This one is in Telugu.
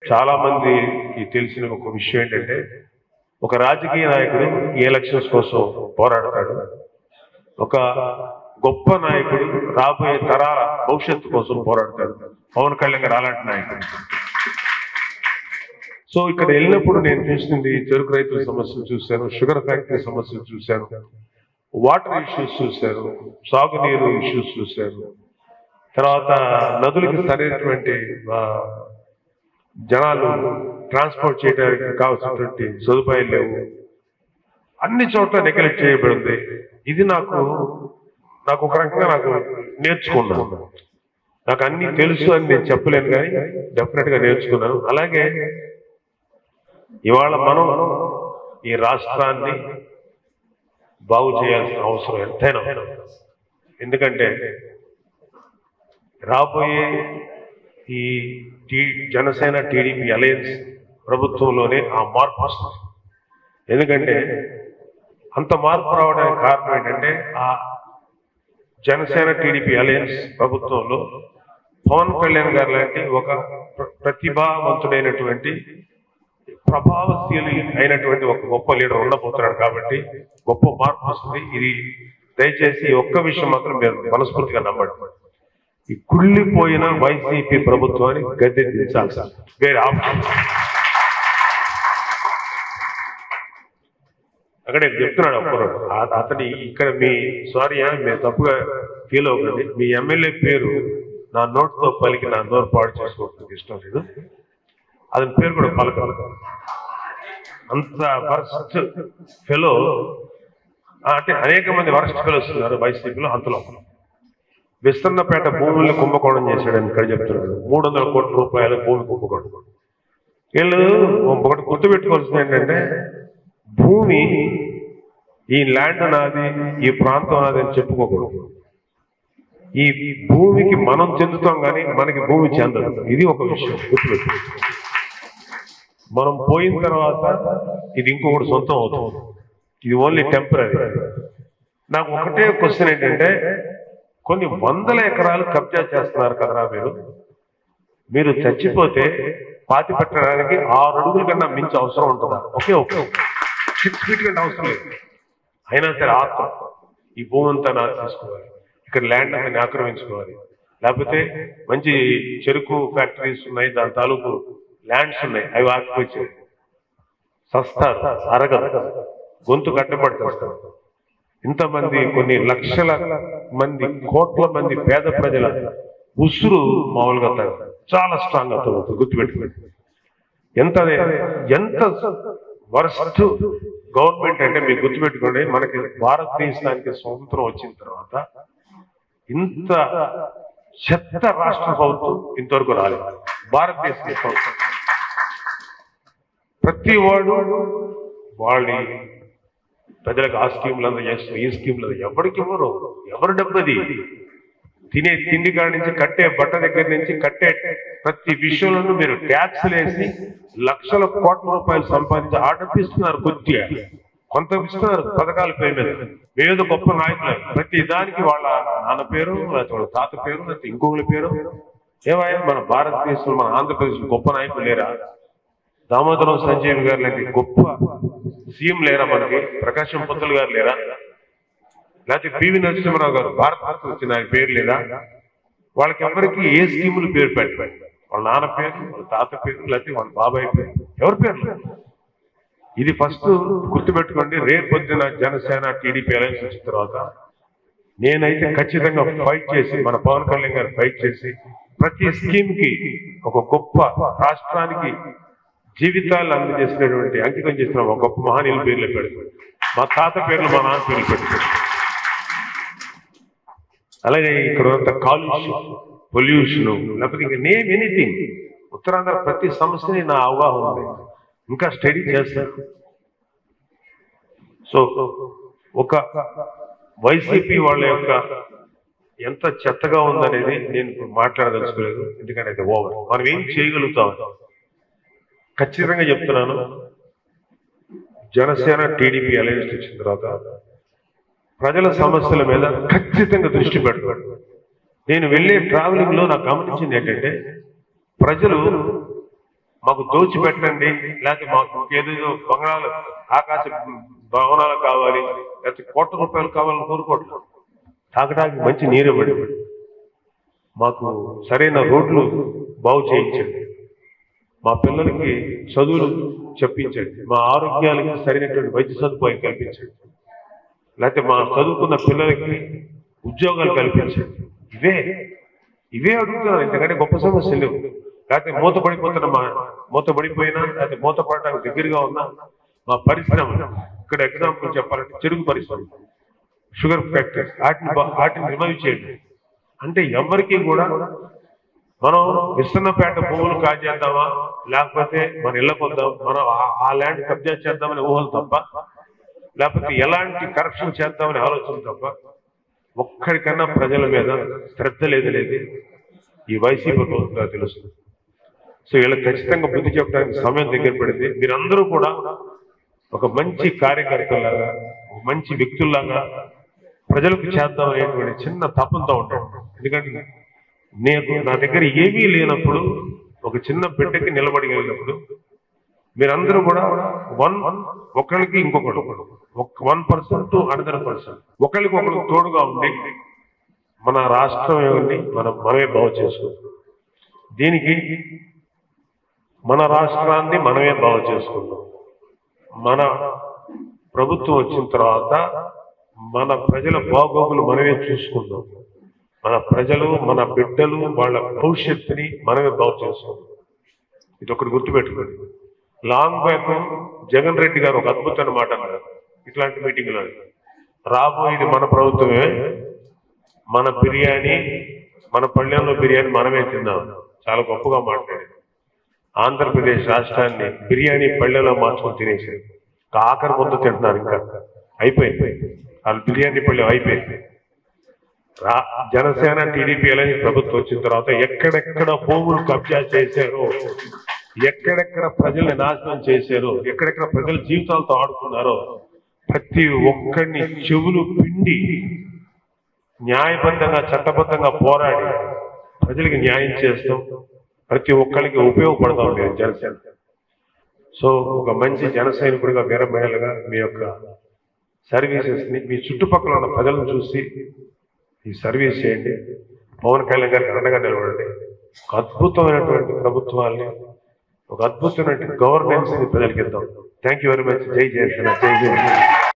చాలా మందికి తెలిసిన ఒక విషయం ఏంటంటే ఒక రాజకీయ నాయకుడు ఈ ఎలక్షన్స్ కోసం పోరాడతాడు ఒక గొప్ప నాయకుడు రాబోయే తరాల భవిష్యత్తు కోసం పోరాడతాడు పవన్ కళ్యాణ్ గారు అలాంటి నాయకుడు సో ఇక్కడ వెళ్ళినప్పుడు నేను చూసింది చెరుకు రైతుల సమస్యలు చూశాను షుగర్ ఫ్యాక్టరీ సమస్యలు చూశాను వాటర్ ఇష్యూస్ చూశాను సాగునీరు ఇష్యూస్ చూశాను తర్వాత నదులకు సరైనటువంటి ఆ, జనాలు ట్రాన్స్పోర్ట్ చేయడానికి కావాల్సినటువంటి సదుపాయాలు లేవు అన్ని చోట్ల నెగ్లెక్ట్ చేయబడింది ఇది నాకు నాకు ఒక రకంగా నాకు నేర్చుకున్నాను నాకు అన్ని తెలుసు అని నేను చెప్పలేను కానీ డెఫినెట్ గా నేర్చుకున్నాను అలాగే ఇవాళ మనం ఈ రాష్ట్రాన్ని బాగు చేయాల్సిన అవసరం ఎంతైనా ఉంది. ఎందుకంటే రాబోయే ఈ టీ జనసేన టీడీపీ అలయన్స్ ప్రభుత్వంలోనే ఆ మార్పు వస్తుంది ఎందుకంటే అంత మార్పు రావడానికి కారణం ఏంటంటే ఆ జనసేన టీడీపీ అలయన్స్ ప్రభుత్వంలో పవన్ కళ్యాణ్ గారు లాంటి ఒక ప్ర- ప్రతిభావంతుడైనటువంటి ప్రభావశీలి అయినటువంటి ఒక గొప్ప లీడర్ ఉండబోతున్నాడు కాబట్టి గొప్ప మార్పు వస్తుంది ఇది దయచేసి ఈ ఒక్క విషయం మాత్రం మీరు మనస్ఫూర్తిగా నమ్మండి ఈ కుళ్ళిపోయిన వైసీపీ ప్రభుత్వాన్ని గద్దె దించాలి సార్ వేరే ఆప్షన్ అక్కడే చెప్తున్నాడు ఒక్కరు ఆ- అతని ఇక్కడ మీ సారీ మీరు తప్పుగా ఫీల్ అవ్వకండి మీ ఎమ్మెల్యే పేరు నా నోట్తో పలికి నా నోరు పాడు చేసుకోవడానికి ఇష్టం లేదు అతని పేరు కూడా పలకాలి అంత వరస్ట్ ఫెలో అంటే అనేక మంది వరస్ట్ ఫెలోస్ ఉన్నారు వైసీపీలో అంతలో విస్తన్నపేట భూముల్ని కుంభకోణం చేశాడని ఇక్కడ చెప్తున్నాడు మూడు వందల కోట్ల రూపాయల భూమి కుంభకోణం వీళ్ళు ఒకటి గుర్తుపెట్టుకోవాల్సింది ఏంటంటే భూమి ఈ ల్యాండ్ నాది ఈ ప్రాంతం నాది అని చెప్పుకోకూడదు ఈ భూమికి మనం చెందుతాం కానీ మనకి భూమి చెందదు ఇది ఒక విషయం గుర్తుపెట్టు మనం పోయిన తర్వాత ఇది ఇంకొకటి సొంతం అవుతుంది ఇది ఓన్లీ టెంపరీ నాకు ఒకటే క్వశ్చన్ ఏంటంటే కొన్ని వందల ఎకరాలు కబ్జా చేస్తున్నారు కదరా మీరు మీరు చచ్చిపోతే పాతి పెట్టడానికి ఆరు అడుగుల కన్నా మించి అవసరం ఉంటుందా ఓకే ఓకే సిక్స్ ఫీట్ కంటే అవసరం లేదు అయినా సరే ఆత్మ ఈ భూమి అంతా నాకు తీసుకోవాలి ఇక్కడ ల్యాండ్ అంతా ఆక్రమించుకోవాలి లేకపోతే మంచి చెరుకు ఫ్యాక్టరీస్ ఉన్నాయి దాని తాలూకు ల్యాండ్స్ ఉన్నాయి అవి ఆక్యుపై చేయాలి సస్తారు అరగదు గొంతు కట్టబడి చేస్తారు ఇంతమంది కొన్ని లక్షల మంది కోట్ల మంది పేద ప్రజల ఉసురు మామూలుగా తగ్గదు. చాలా స్ట్రాంగ్ గా తగ్గుతుంది గుర్తుపెట్టుకోండి ఎంత ఎంత వరస్ట్ గవర్నమెంట్ అంటే మీకు గుర్తుపెట్టుకోండి మనకి భారతదేశానికి స్వతంత్రం వచ్చిన తర్వాత ఇంత చెత్త రాష్ట్ర ప్రభుత్వం ఇంతవరకు రాలేదు భారతదేశ ప్రభుత్వం ప్రతి వాడు వాళ్ళ ప్రజలకు ఆ స్కీమ్లు అంతా చేస్తారు ఈ స్కీమ్లు అంతా ఎవరికి ఇవ్వరు ఎవరు డబ్బది తినే తిండి కాడి నుంచి కట్టే బట్ట దగ్గర నుంచి కట్టే ప్రతి విషయంలోనూ మీరు ట్యాక్స్లు వేసి లక్షల కోట్ల రూపాయలు సంపాదించి ఆ డబ్బు ఇస్తున్నారు కొద్దిగా కొంత ఇస్తున్నారు పథకాల పేరు మీద ఏదో గొప్ప నాయకులు ప్రతి దానికి వాళ్ళ నాన్న పేరు లేకపోతే వాళ్ళ తాత పేరు లేకపోతే ఇంకొకరి పేరు ఏమయ్యా మన భారతదేశంలో మన ఆంధ్రప్రదేశ్ గొప్ప నాయకులు లేరా దామోదరం సంజీవ్ గారు లాంటి గొప్ప సీఎం లేరా మనకి ప్రకాశం పంతులు గారు లేరా లేకపోతే పివి నరసింహరావు గారు భారత రత్న వచ్చిన ఆయన పేరు లేదా వాళ్ళకి ఎవరికి ఏ స్కీములు పేరు పెట్టారు వాళ్ళ నాన్న పేరు వాళ్ళ తాత పేరు లేకపోతే వాళ్ళ బాబాయ్ పేరు ఎవరి పేరు లేదు. ఇది ఫస్ట్ గుర్తుపెట్టుకోండి రేపు పొద్దున జనసేన టీడీపీ అలయన్స్ వచ్చిన తర్వాత నేనైతే ఖచ్చితంగా ఫైట్ చేసి మన పవన్ కళ్యాణ్ గారు ఫైట్ చేసి ప్రతి స్కీమ్ కి ఒక గొప్ప రాష్ట్రానికి జీవితాలు అందజేసినటువంటి అంకితం చేసిన ఒక గొప్ప మహనీయుల పేర్లు పెడతాడు మా తాత పేర్లు మా నాన్న పేర్లు పెడతాడు అలాగే ఇక్కడ ఉన్నంత కాలుష్యం పొల్యూషన్ లేకపోతే ఇంకా నేమ్ ఎనీథింగ్ ఉత్తరాంధ్ర ప్రతి సమస్యని నా అవగాహన ఉంది ఇంకా స్టడీ చేస్తాను సో ఒక వైసీపీ వాళ్ళ యొక్క ఎంత చెత్తగా ఉందనేది నేను ఇప్పుడు మాట్లాడదలుచుకోలేదు ఎందుకంటే అది ఓవర్ మనం ఏం చేయగలుగుతాం ఖచ్చితంగా చెప్తున్నాను జనసేన టీడీపీ అలయన్స్ వచ్చిన తర్వాత ప్రజల సమస్యల మీద ఖచ్చితంగా దృష్టి పెడతాడు నేను వెళ్ళే ట్రావెలింగ్ లో నాకు గమనించింది ఏంటంటే ప్రజలు మాకు దోచి పెట్టండి లేకపోతే మాకు ఏదేదో బంగాళాలు ఆకాశ భవనాలు కావాలి లేకపోతే కోట్ల రూపాయలు కావాలని కోరుకోవట్లేదు తాగడానికి మంచి నీరు ఇవ్వండి మాకు సరైన రోడ్లు బాగు చేయించండి మా పిల్లలకి చదువులు చెప్పించండి మా ఆరోగ్యాలకి సరైనటువంటి వైద్య సదుపాయం కల్పించండి లేకపోతే మా చదువుకున్న పిల్లలకి ఉద్యోగాలు కల్పించండి ఇవే ఇవే అడుగుతున్నాను ఎందుకంటే గొప్ప సమస్యలు లేవు లేకపోతే మూత పడిపోతున్న మా మూత పడిపోయినా లేకపోతే మూత పడటానికి దగ్గరగా ఉన్న మా పరిశ్రమ ఇక్కడ ఎగ్జాంపుల్ చెప్పాలంటే చెరుకు పరిశ్రమ షుగర్ ఫ్యాక్టరీస్ వాటిని బా- వాటిని రిమైవ్ చేయండి అంటే ఎవరికి కూడా మనం విస్తన్నపేట భూములు కాజేద్దామా లేకపోతే మన ఇళ్ళ పొందాం మనం ఆ- ఆ ల్యాండ్ కబ్జా చేద్దామని ఊహలు తప్ప లేకపోతే ఎలాంటి కరప్షన్ చేద్దామని ఆలోచన తప్ప ఒక్కడికన్నా ప్రజల మీద శ్రద్ధ లేదు లేదు ఈ వైసీపీ ప్రభుత్వం తెలుస్తుంది సో వీళ్ళకి ఖచ్చితంగా బుద్ధి చెప్పడానికి సమయం దగ్గర పడింది మీరందరూ కూడా ఒక మంచి కార్యకర్తలాగా ఒక మంచి వ్యక్తుల్లాగా ప్రజలకు చేద్దాం అనేటువంటి చిన్న తపంతో ఉంటాం ఎందుకంటే నేను నా దగ్గర ఏమీ లేనప్పుడు ఒక చిన్న బిడ్డకి నిలబడగలిగినప్పుడు మీరందరూ కూడా వన్ ఒకరికి ఇంకొకడు one person to another person ఒకరికి ఒకరికి తోడుగా ఉండి మన రాష్ట్రం ఏమండి మనం మనమే బాగు చేసుకుంటాం దీనికి మన రాష్ట్రాన్ని మనమే బాగు చేసుకుందాం మన ప్రభుత్వం వచ్చిన తర్వాత మన ప్రజల బాగోగులు మనమే చూసుకుందాం మన ప్రజలు మన బిడ్డలు వాళ్ళ భవిష్యత్తుని మనమే బాగు చేసుకుందాం ఇది ఒకటి గుర్తుపెట్టుకోండి లాంగ్ బ్యాక్ జగన్ రెడ్డి గారు ఒక అద్భుతమైన మాట అన్నారు ఇట్లాంటి మీటింగ్ లో రాబోయేది మన ప్రభుత్వమే మన బిర్యానీ మన పళ్ళెంలో బిర్యానీ మనమే తిందాం చాలా గొప్పగా మాట్లాడారు ఆంధ్రప్రదేశ్ రాష్ట్రాన్ని బిర్యానీ పళ్ళెలో మార్చుకొని తినేసారు ఇంకా ఆఖరి ముందు తింటున్నారు ఇంకా అయిపోయింది వాళ్ళు బిర్యానీ పళ్ళెం అయిపోయింది రా జనసేన టీడీపీ అలాగే ప్రభుత్వం వచ్చిన తర్వాత ఎక్కడెక్కడ భూములు కబ్జా చేశారో ఎక్కడెక్కడ ప్రజల్ని నాశనం చేశారో ఎక్కడెక్కడ ప్రజల జీవితాలతో ఆడుకున్నారో ప్రతి ఒక్కడిని చెవులు పిండి న్యాయబద్ధంగా చట్టబద్ధంగా పోరాడి ప్రజలకు న్యాయం చేస్తాం ప్రతి ఒక్కరికి ఉపయోగపడతాం నేను జనసేన సో ఒక మంచి జన సైనికుడిగా వీరమహిళగా మీ యొక్క సర్వీసెస్ ని మీ చుట్టుపక్కల ఉన్న ప్రజలను చూసి ఈ సర్వీస్ చేయండి పవన్ కళ్యాణ్ గారికి అండగా నిలబడండి ఒక అద్భుతమైనటువంటి ప్రభుత్వాన్ని ఒక అద్భుతమైనటువంటి గవర్నెన్స్ ని ప్రజలకు ఇద్దాం థ్యాంక్ యూ వెరీ మచ్ జై జయసేన జై జై